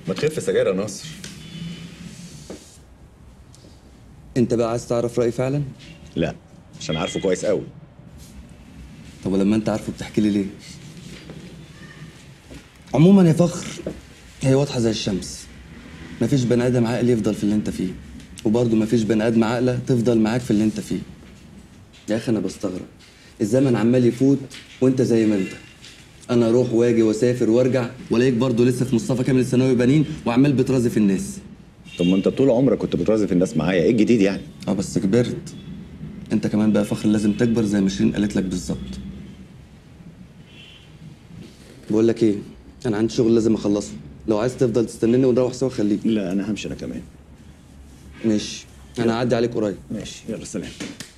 ما تخف سجاير يا ناصر انت بقى عايز تعرف رايي فعلا لا عشان عارفه كويس قوي طب ولما انت عارفه بتحكي لي ليه عموما يا فخر هي واضحه زي الشمس مفيش بني ادم عاقل يفضل في اللي انت فيه وبرضه مفيش بني ادم عاقله تفضل معاك في اللي انت فيه يا اخي انا بستغرب الزمن عمال يفوت وانت زي ما انت انا اروح واجي واسافر وارجع والاقيك برضه لسه في مصطفى كامل الثانوي بنين وعمال بترازف الناس طب ما انت طول عمرك كنت بترازف الناس معايا ايه الجديد يعني اه بس كبرت انت كمان بقى فخر لازم تكبر زي ما شيرين قالت لك بالظبط بقول لك ايه انا عندي شغل لازم اخلصه لو عايز تفضل تستناني ونروح سوا خليك لا انا همشي انا كمان ماشي انا هعدي عليك قريب ماشي يلا سلام